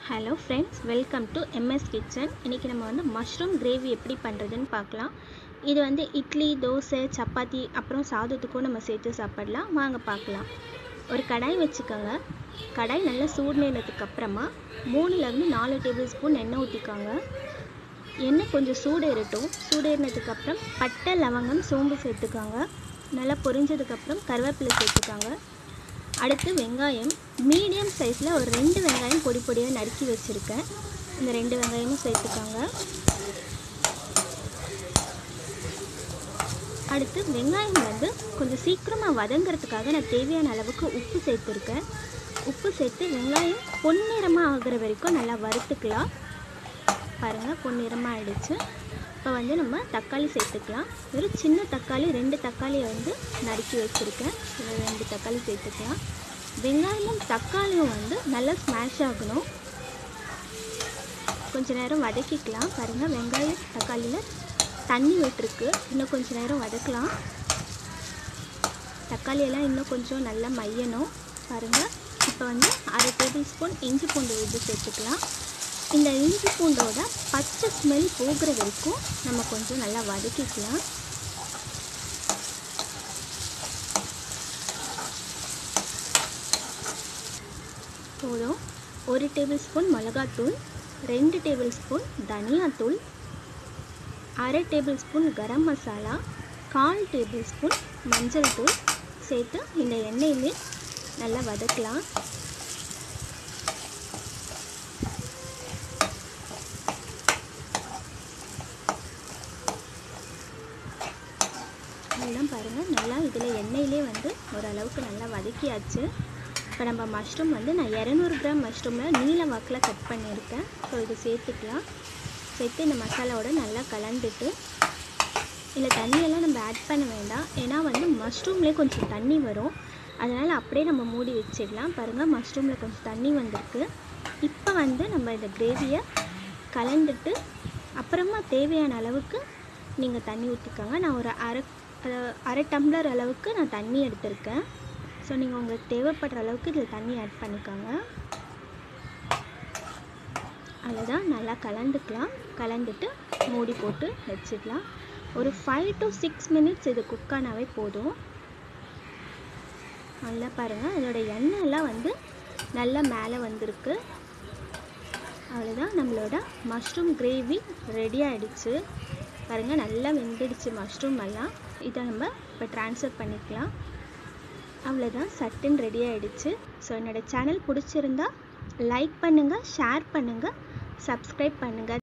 hello friends welcome to MS kitchen இன்றைக்கி நம்ம வந்து மஷ்ரூம் கிரேவி எப்படி பண்ணுறதுன்னு பார்க்கலாம் இது வந்து இட்லி தோசை சப்பாத்தி அப்புறம் சாதத்துக்கும் நம்ம சேர்த்து சாப்பிடலாம் வாங்க பார்க்கலாம் ஒரு கடாய் வச்சுக்கோங்க கடாய் நல்லா சூடுனதுக்கு அப்புறமா மூணுலேருந்து நாலு டேபிள் ஸ்பூன் எண்ணெய் ஊற்றிக்கோங்க எண்ணெய் கொஞ்சம் சூடேறட்டும் சூடேறினதுக்கப்புறம் பட்டை லவங்கம் சோம்பு சேர்த்துக்கோங்க நல்லா பொரிஞ்சதுக்கப்புறம் கருவேப்பிலை சேர்த்துக்கோங்க அடுத்து வெங்காயம் மீடியம் சைஸில் ஒரு ரெண்டு வெங்காயம் பொடி பொடியாக நறுக்கி வச்சுருக்கேன் இந்த ரெண்டு வெங்காயமும் சேர்த்துக்கோங்க அடுத்து வெங்காயம் வந்து கொஞ்சம் சீக்கிரமாக வதங்கிறதுக்காக நான் தேவையான அளவுக்கு உப்பு சேர்த்துருக்கேன் உப்பு சேர்த்து வெங்காயம் பொன்னிறமாக ஆகிற வரைக்கும் நல்லா வறுத்துக்கலாம் பாருங்கள் பொன்னிறமாக ஆயிடுச்சு இப்போ வந்து நம்ம தக்காளி சேர்த்துக்கலாம் வெறும் சின்ன தக்காளி ரெண்டு தக்காளியை வந்து நறுக்கி வச்சுருக்கேன் ரெண்டு தக்காளி சேர்த்துக்கலாம் வெங்காயமும் தக்காளியும் வந்து நல்லா ஸ்மாஷ் ஆகணும் கொஞ்ச நேரம் வதக்கிக்கலாம் பாருங்கள் வெங்காயம் தக்காளியில் தண்ணி விட்டுருக்கு இன்னும் கொஞ்ச நேரம் வதக்கலாம் தக்காளியெல்லாம் இன்னும் கொஞ்சம் நல்லா மையணும் பாருங்கள் இப்போ வந்து அரை டேபிள் ஸ்பூன் இஞ்சி பூண்டு விழுது சேர்த்துக்கலாம் இந்த இஞ்சி பூண்டோட பச்சை ஸ்மெல் போகிற வரைக்கும் நம்ம கொஞ்சம் நல்லா வதக்கிக்கலாம் போதும் ஒரு டேபிள் ஸ்பூன் மிளகாத்தூள் ரெண்டு டேபிள் ஸ்பூன் தனியாத்தூள் அரை டேபிள் ஸ்பூன் கரம் மசாலா கால் டேபிள் ஸ்பூன் மஞ்சள் தூள் சேர்த்து இந்த எண்ணெயிலே நல்லா வதக்கலாம் அதெல்லாம் பாருங்கள் நல்லா இதில் எண்ணெயிலே வந்து ஓரளவுக்கு நல்லா வதக்கியாச்சு இப்போ நம்ம மஷ்ரூம் வந்து நான் இரநூறு கிராம் மஷ்ரூமில் நீல வாக்கில் கட் பண்ணியிருக்கேன் ஸோ இது சேர்த்துக்கலாம் சேர்த்து இந்த மசாலாவோட நல்லா கலந்துட்டு இதில் தண்ணியெல்லாம் நம்ம ஆட் பண்ண வேண்டாம் ஏன்னா வந்து மஷ்ரூம்லேயே கொஞ்சம் தண்ணி வரும் அதனால் அப்படியே நம்ம மூடி வச்சிடலாம் பாருங்கள் மஷ்ரூமில் கொஞ்சம் தண்ணி வந்திருக்கு இப்போ வந்து நம்ம இந்த கிரேவியை கலந்துட்டு அப்புறமா தேவையான அளவுக்கு நீங்கள் தண்ணி ஊற்றிக்கோங்க நான் ஒரு அரை அரை டம்ளர் அளவுக்கு நான் தண்ணி எடுத்திருக்கேன் ஸோ நீங்கள் உங்களுக்கு தேவைப்படுற அளவுக்கு இதில் தண்ணி ஆட் பண்ணிக்கோங்க அவ்வளோதான் நல்லா கலந்துக்கலாம் கலந்துட்டு மூடி போட்டு வச்சிடலாம் ஒரு ஃபைவ் டு சிக்ஸ் மினிட்ஸ் இது குக் ஆனாவே போதும் நல்லா பாருங்கள் அதோட எண்ணெய்லாம் வந்து நல்லா மேலே வந்திருக்கு அவ்வளோதான் நம்மளோட மஷ்ரூம் கிரேவி ரெடி ஆகிடுச்சு பாருங்கள் நல்லா வெந்துடுச்சு மஷ்ரூம் எல்லாம் இதை நம்ம இப்போ ட்ரான்ஸ்ஃபர் பண்ணிக்கலாம் அவ்வளோதான் சட்டுன்னு ரெடி ஆகிடுச்சு ஸோ என்னோடய சேனல் பிடிச்சிருந்தா லைக் பண்ணுங்கள் ஷேர் பண்ணுங்கள் சப்ஸ்கிரைப் பண்ணுங்கள்